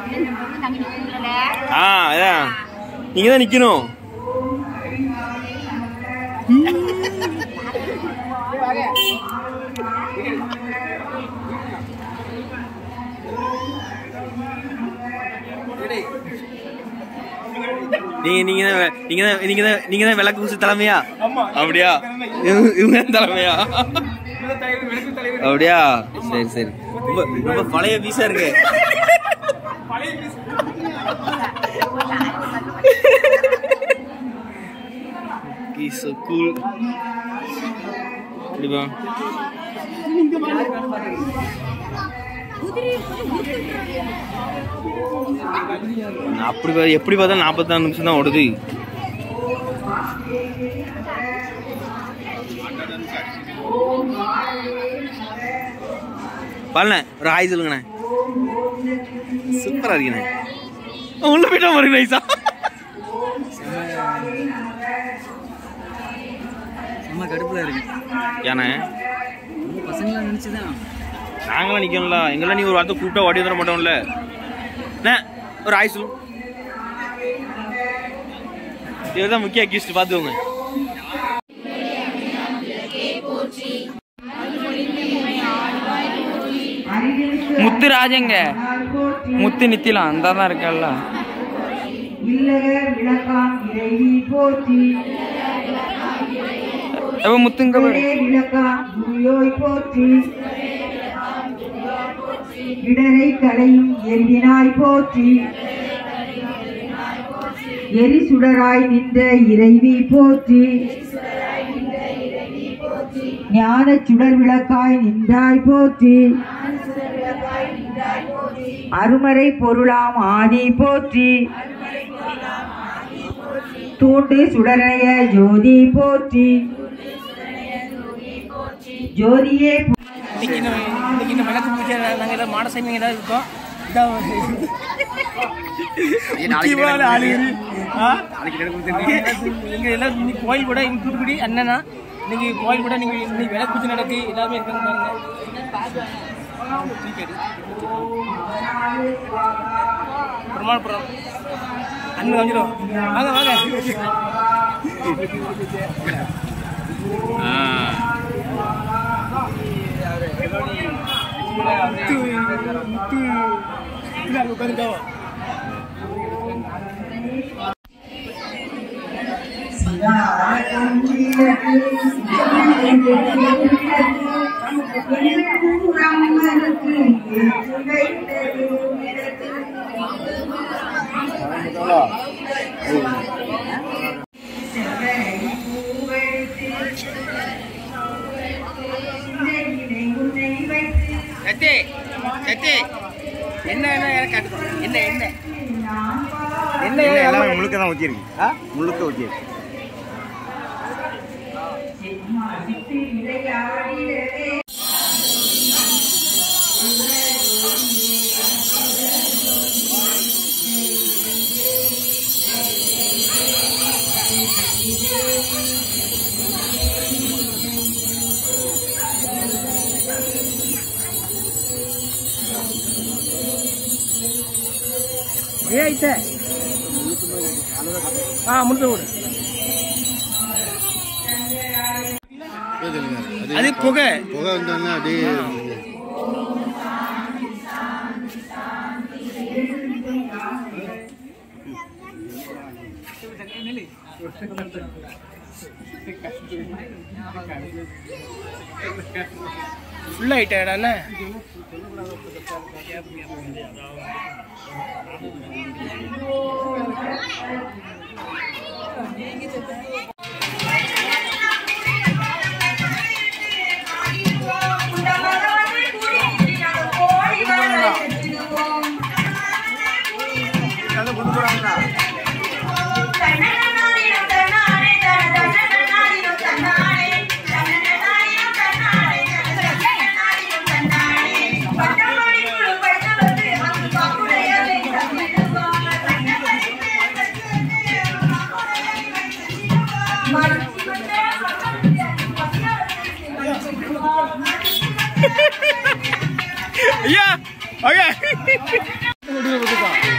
ஆ அதான் நீங்க தான் நிக்கணும் நீங்க நீங்க தான் வே- நீங்க தான் நீங்க தான் நீங்க தான் விளக்கு பூசு தலைமையா அப்படியா இவங்க இவங்க தான் தலைமையா அப்படியா சரி சரி ரொம்ப ரொம்ப பழைய பீஸா இருக்கு He's so cool. இப்படிப்பா அப்படி பா- எப்படி பார்த்தா நாற்பத்தாறு நிமிஷம் தான் ஓடுது பாருண்ணே ஒரு ஹாய் சொல்லுங்கண்ணே சூப்பரா இருக்கீண்ணே உள்ள போயிட்டா ஒரு நைஸா செம்ம கடுப்புல இருக்கு ஏண்ணே நம்ம பசங்களாம் நினைச்சுதான் நாங்களாம் நிக்கணும்ல எங்கெல்லாம் நீ ஒரு வார்த்தை கூப்பிட்டா ஓடி வந்துட மாட்டோம்ல அண்ணே ஒரு ஹாய் சொல்லு இதுதான் முக்கிய அக்யூஸ்ட் பார்த்துக்கோங்க முத்து ராஜங்க முத்து நித்திலாம் அந்த தான் இருக்கல்ல இல்லக விளக்காம் இறைவி போற்றி அப்ப முத்துங்க பாரு. இடரே விளக்காம் குருயோய் போற்றி இடரை களையும் எரிவினாய் போற்றி எரி சுடராய் நின்ற இறைவி போற்றி ஞான சுடர் விளக்காய் நின்றாய் போற்றி அருமறை பொருளாம் ஆதி போற்றி தூண்டு சுடரைய ஜோதி போற்றி ஜோதியே இன்னைக்கு இந்த இன்னைக்கு இந்த விளக்கு பூஜை நாங்கள் ஏதாவது மாடசாமி ஏதாவது இருக்கோம் இதான் முக்கியமான ஆளுங்க ஆ? இங்க எல்லாம் இன்னைக்கு கோயில் கூட இங்க தூத்துக்குடி அண்ணனா இன்னைக்கு கோயில் கூட நீங்க இன்னைக்கு விளக்கு பூஜை நடக்கு எல்லாமே இருக்காங்க பாருங்க பிரமாணபுரம் அண்ணன் வந்துடும் வாங்க வாங்க உட்காந்துக்கோ சத்தி சத்தி என்ன என்ன எனக்கு காட்டுக்கோ என்ன என்ன என்ன எல்லாமே முழுக்க தான் ஊற்றிருக்கு முழுக்க ஊற்றிருக்கு ஏ ஐட்ட ஆ முடிஞ்ச விடு அது புகை புகை வந்தோடனே அப்படியே ஃபுல் ஆயிட்டா என்ன ஐயா ஓகே கொடுங்க